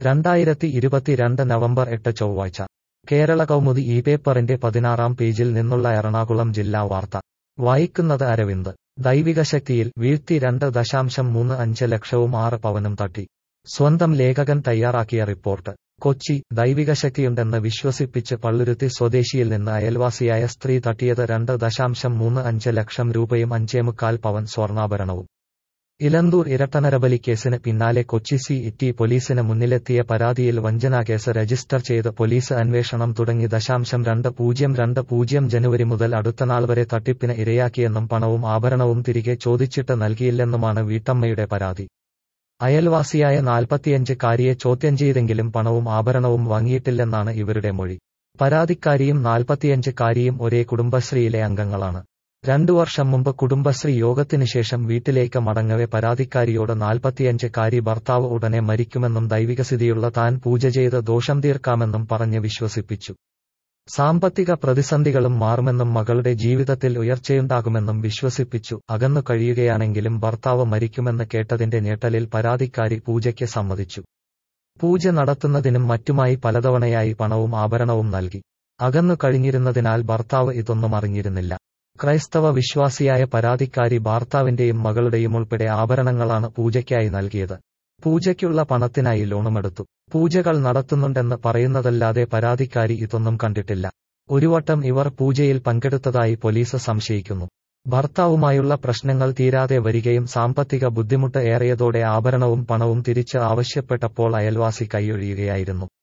രണ്ടായിരത്തി ഇരുപത്തിരണ്ട് നവംബർ എട്ട് ചൊവ്വാഴ്ച കേരള കൗമുദി ഈ പേപ്പറിന്റെ പതിനാറാം പേജിൽ നിന്നുള്ള എറണാകുളം ജില്ലാ വാർത്ത വായിക്കുന്നത് അരവിന്ദ് ദൈവിക ശക്തിയിൽ വീഴ്ത്തി രണ്ട് ദശാംശം മൂന്ന് അഞ്ച് ലക്ഷവും ആറ് പവനും തട്ടി സ്വന്തം ലേഖകൻ തയ്യാറാക്കിയ റിപ്പോർട്ട് കൊച്ചി ദൈവിക ശക്തിയുണ്ടെന്ന് വിശ്വസിപ്പിച്ച് പള്ളുരുത്തി സ്വദേശിയിൽ നിന്ന് അയൽവാസിയായ സ്ത്രീ തട്ടിയത് രണ്ട് ദശാംശം മൂന്ന് അഞ്ച് ലക്ഷം രൂപയും അഞ്ചേമുക്കാൽ പവൻ സ്വർണ്ണാഭരണവും ഇലന്തൂർ ഇരട്ടനരബലി കേസിന് പിന്നാലെ കൊച്ചി സി ഇറ്റി പോലീസിന് മുന്നിലെത്തിയ പരാതിയിൽ വഞ്ചനാകേസ് രജിസ്റ്റർ ചെയ്ത് പോലീസ് അന്വേഷണം തുടങ്ങി ദശാംശം രണ്ട് പൂജ്യം രണ്ട് പൂജ്യം ജനുവരി മുതൽ അടുത്തനാൾ വരെ തട്ടിപ്പിന് ഇരയാക്കിയെന്നും പണവും ആഭരണവും തിരികെ ചോദിച്ചിട്ട് നൽകിയില്ലെന്നുമാണ് വീട്ടമ്മയുടെ പരാതി അയൽവാസിയായ നാൽപ്പത്തിയഞ്ച് കാരിയെ ചോദ്യം ചെയ്തെങ്കിലും പണവും ആഭരണവും വാങ്ങിയിട്ടില്ലെന്നാണ് ഇവരുടെ മൊഴി പരാതിക്കാരിയും നാൽപ്പത്തിയഞ്ച് കാരിയും ഒരേ കുടുംബശ്രീയിലെ അംഗങ്ങളാണ് രണ്ടു വർഷം മുമ്പ് കുടുംബശ്രീ യോഗത്തിനു ശേഷം വീട്ടിലേക്ക് മടങ്ങവെ പരാതിക്കാരിയോട് നാൽപ്പത്തിയഞ്ച് കാരി ഭർത്താവ് ഉടനെ മരിക്കുമെന്നും ദൈവികസ്ഥിതിയുള്ള താൻ പൂജ ചെയ്ത് ദോഷം തീർക്കാമെന്നും പറഞ്ഞ് വിശ്വസിപ്പിച്ചു സാമ്പത്തിക പ്രതിസന്ധികളും മാറുമെന്നും മകളുടെ ജീവിതത്തിൽ ഉയർച്ചയുണ്ടാകുമെന്നും വിശ്വസിപ്പിച്ചു അകന്നു കഴിയുകയാണെങ്കിലും ഭർത്താവ് മരിക്കുമെന്ന് കേട്ടതിന്റെ ഞെട്ടലിൽ പരാതിക്കാരി പൂജയ്ക്ക് സമ്മതിച്ചു പൂജ നടത്തുന്നതിനും മറ്റുമായി പലതവണയായി പണവും ആഭരണവും നൽകി അകന്നു കഴിഞ്ഞിരുന്നതിനാൽ ഭർത്താവ് ഇതൊന്നും അറിഞ്ഞിരുന്നില്ല ക്രൈസ്തവ വിശ്വാസിയായ പരാതിക്കാരി ഭർത്താവിന്റെയും മകളുടെയും ഉൾപ്പെടെ ആഭരണങ്ങളാണ് പൂജയ്ക്കായി നൽകിയത് പൂജയ്ക്കുള്ള പണത്തിനായി ലോണുമെടുത്തു പൂജകൾ നടത്തുന്നുണ്ടെന്ന് പറയുന്നതല്ലാതെ പരാതിക്കാരി ഇതൊന്നും കണ്ടിട്ടില്ല ഒരു വട്ടം ഇവർ പൂജയിൽ പങ്കെടുത്തതായി പോലീസ് സംശയിക്കുന്നു ഭർത്താവുമായുള്ള പ്രശ്നങ്ങൾ തീരാതെ വരികയും സാമ്പത്തിക ബുദ്ധിമുട്ട് ഏറിയതോടെ ആഭരണവും പണവും തിരിച്ച് ആവശ്യപ്പെട്ടപ്പോൾ അയൽവാസി കൈയൊഴിയുകയായിരുന്നു